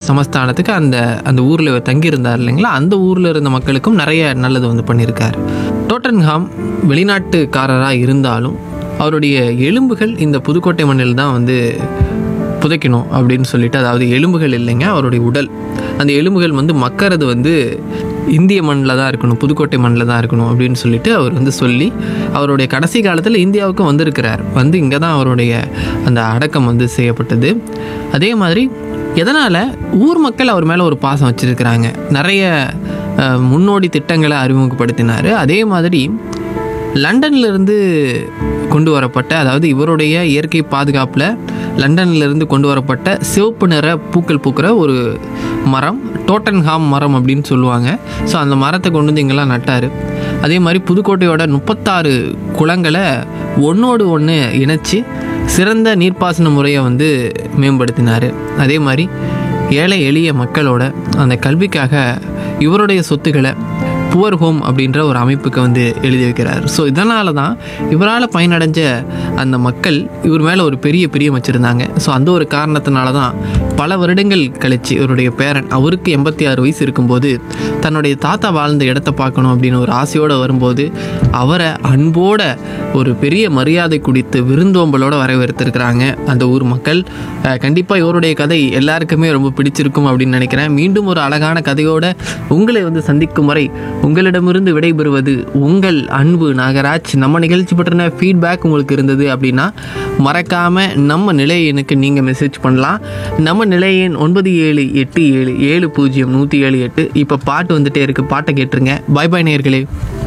சமஸ்தானத்துக்கு அந்த அந்த ஊரில் தங்கியிருந்தார் இல்லைங்களா அந்த ஊரில் இருந்த மக்களுக்கும் நிறைய நல்லது வந்து பண்ணியிருக்காரு டோட்டன்ஹாம் வெளிநாட்டுக்காரராக இருந்தாலும் அவருடைய எலும்புகள் இந்த புதுக்கோட்டை மண்ணில் தான் வந்து புதைக்கணும் அப்படின்னு சொல்லிட்டு அதாவது எலும்புகள் இல்லைங்க அவருடைய உடல் அந்த எலும்புகள் வந்து மக்கறது வந்து இந்திய மண்ணில் தான் இருக்கணும் புதுக்கோட்டை மண்ணில் தான் இருக்கணும் அப்படின்னு சொல்லிட்டு அவர் வந்து சொல்லி அவருடைய கடைசி காலத்தில் இந்தியாவுக்கும் வந்திருக்கிறார் வந்து இங்கே தான் அவருடைய அந்த அடக்கம் வந்து செய்யப்பட்டது அதே மாதிரி எதனால் ஊர் மக்கள் அவர் மேலே ஒரு பாசம் வச்சுருக்கிறாங்க நிறைய அஹ், முன்னோடி திட்டங்களை அறிமுகப்படுத்தினார் அதே மாதிரி லண்டன்ல இருந்து கொண்டு வரப்பட்ட அதாவது இவருடைய இயற்கை பாதுகாப்பில் லண்டன்ல இருந்து கொண்டு வரப்பட்ட சிவப்பு நிற பூக்கள் பூக்கிற ஒரு மரம் டோட்டன்ஹாம் மரம் அப்படின்னு சொல்லுவாங்க ஸோ அந்த மரத்தை கொண்டு வந்து இங்கெல்லாம் நட்டார் அதே மாதிரி புதுக்கோட்டையோட முப்பத்தாறு குளங்களை ஒன்றோடு ஒன்று இணைச்சி சிறந்த நீர்ப்பாசன முறையை வந்து மேம்படுத்தினார் அதே மாதிரி ஏழை எளிய மக்களோட அந்த கல்விக்காக இவருடைய சொத்துக்களை புவர் ஹோம் அப்படின்ற ஒரு அமைப்புக்கு வந்து எழுதி வைக்கிறார் ஸோ இதனால தான் இவரால் பயனடைஞ்ச அந்த மக்கள் இவர் மேலே ஒரு பெரிய பிரியம் வச்சுருந்தாங்க ஸோ அந்த ஒரு காரணத்தினால தான் பல வருடங்கள் கழிச்சு இவருடைய பேரன் அவருக்கு எண்பத்தி ஆறு வயசு இருக்கும்போது தன்னுடைய தாத்தா வாழ்ந்த இடத்த பார்க்கணும் அப்படின்னு ஒரு ஆசையோடு வரும்போது அவரை அன்போட ஒரு பெரிய மரியாதை குடித்து விருந்தோம்பலோட வரவேற்றிருக்கிறாங்க அந்த ஊர் மக்கள் கண்டிப்பாக இவருடைய கதை எல்லாருக்குமே ரொம்ப பிடிச்சிருக்கும் அப்படின்னு நினைக்கிறேன் மீண்டும் ஒரு அழகான கதையோட உங்களை வந்து சந்திக்கும் வரை உங்களிடமிருந்து விடைபெறுவது உங்கள் அன்பு நாகராஜ் நம்ம நிகழ்ச்சி பற்றின ஃபீட்பேக் உங்களுக்கு இருந்தது அப்படின்னா மறக்காமல் நம்ம நிலையனுக்கு நீங்கள் மெசேஜ் பண்ணலாம் நம்ம நிலையன் ஒன்பது ஏழு எட்டு ஏழு ஏழு பூஜ்ஜியம் நூற்றி ஏழு எட்டு இப்போ பாட்டு வந்துட்டே இருக்குது பாட்டை கேட்டுருங்க பாய் பாய் நேயர்களே